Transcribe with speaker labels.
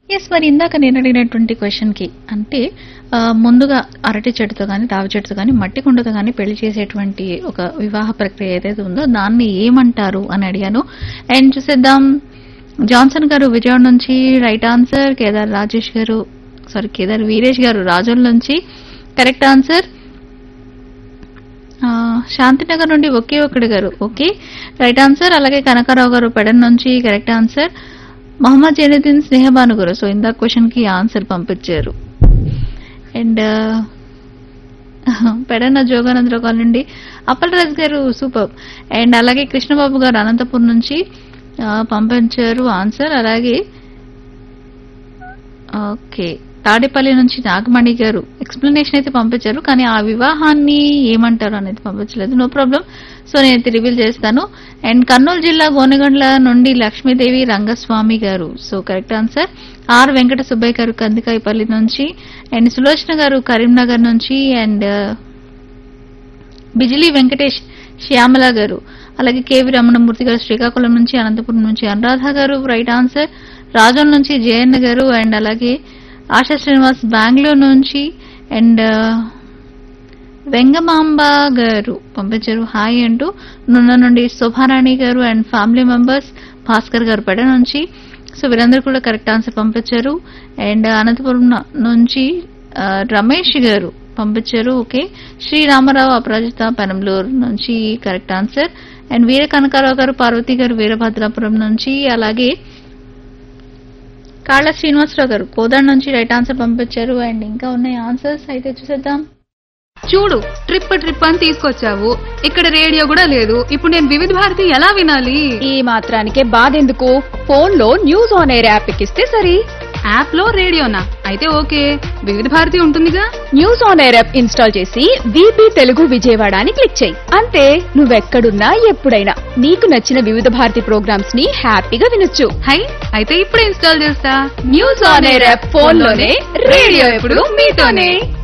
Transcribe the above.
Speaker 1: yes మరి ఇందాక నేను అడిగినటువంటి క్వశ్చన్ కి అంటే ఆ, ముందుగా అరటి చెట్టుతో కానీ రావి చెట్టుతో కానీ మట్టి కుండతో కానీ పెళ్లి చేసేటువంటి ఒక వివాహ ప్రక్రియ ఏదైతే ఉందో దాన్ని ఏమంటారు అని అడిగాను అండ్ చూసేద్దాం జాన్సన్ గారు విజయవాడ నుంచి రైట్ ఆన్సర్ కేదార్ రాజేష్ గారు సారీ కేదార్ వీరేష్ గారు రాజోల్ నుంచి కరెక్ట్ ఆన్సర్ ఆ, శాంతినగర్ నుండి ఒకే ఒక్కడి గారు ఓకే రైట్ ఆన్సర్ అలాగే కనకారావు గారు పెడన్ నుంచి correct answer Mohammed Zainuddin Snehabanu garu so ఇందాక క్వశ్చన్ కి ఆన్సర్ పంపించారు అండ్ పెడన్న జోగానందరావు గారి నుండి అప్పలరాజు గారు సూపర్ అండ్ అలాగే కృష్ణబాబు గారు అనంతపురం నుంచి ఆ, పంపించారు ఆన్సర్ అలాగే ఓకే తాడేపల్లి నుంచి నాగమణి గారు ఎక్స్ప్లెనేషన్ అయితే పంపించారు కానీ ఆ వివాహాన్ని ఏమంటారు అనేది పంపించలేదు నో ప్రాబ్లం సో నేను అయితే రివీల్ చేస్తాను అండ్ కర్నూలు జిల్లా గోనెగండ్ల నుండి Lakshmidevi Rangaswamy garu so correct answer R Venkata Subbaiah garu Kandikayapalli నుంచి అండ్ సులోచన గారు కరీంనగర్ నుంచి అండ్ బిజిలీ వెంకటేష్ శ్యామల గారు అలాగే కేవి రమణమూర్తి గారు శ్రీకాకుళం నుంచి అనంతపురం నుంచి అనురాధ గారు రైట్ ఆన్సర్ రాజోల్ నుంచి జయన్న గారు అండ్ అలాగే ఆశా శ్రీనివాస్ బెంగళూరు నుంచి అండ్ వెంగమాంబ గారు పంపించారు హాయ్ అంటూ నున్న నుండి శోభారాణి గారు అండ్ ఫ్యామిలీ మెంబర్స్ భాస్కర్ గారు పెడ నుంచి సో వీరందరూ కూడా కరెక్ట్ ఆన్సర్ పంపించారు అండ్ అనంతపురం న- నుంచి ఆ, రమేష్ గారు పంపించారు ఓకే శ్రీరామారావు అపరాజిత పెనంలూరు నుంచి correct answer and Veera Kanakarao garu Parvathi గారు వీరభద్రాపురం నుంచి అలాగే కాళ్ళ శ్రీనివాసరావు గారు కోదాడ నుంచి రైట్ ఆన్సర్ పంపించారు అండ్ ఇంకా ఉన్నాయి ఆన్సర్స్ అయితే చూసేద్దాం
Speaker 2: చూడు ట్రిప్ ట్రిప్ అని తీసుకొచ్చావు ఇక్కడ రేడియో కూడా లేదు ఇప్పుడు నేను వివిధ భారతి ఎలా వినాలి
Speaker 3: ఈ మాత్రానికే బాధెందుకు ఫోన్ లో న్యూస్ ఆన్ ఎయిర్ యాప్ ఎక్కిస్తే సరి
Speaker 2: యాప్ లో రేడియోనా అయితే ఓకే వివిధ భారతి ఉంటుందిగా
Speaker 3: news on air app install చేసి బీపీ తెలుగు విజయవాడ అని క్లిక్ చేయి అంతే నువ్వెక్కడున్నా ఎప్పుడైనా నీకు నచ్చిన వివిధ భారతి ప్రోగ్రామ్స్ ని హ్యాపీగా వినొచ్చు
Speaker 2: హై అయితే ఇప్పుడే ఇన్స్టాల్ చేస్తా
Speaker 3: news on air app phone లోనే రేడియో ఎప్పుడు మీతోనే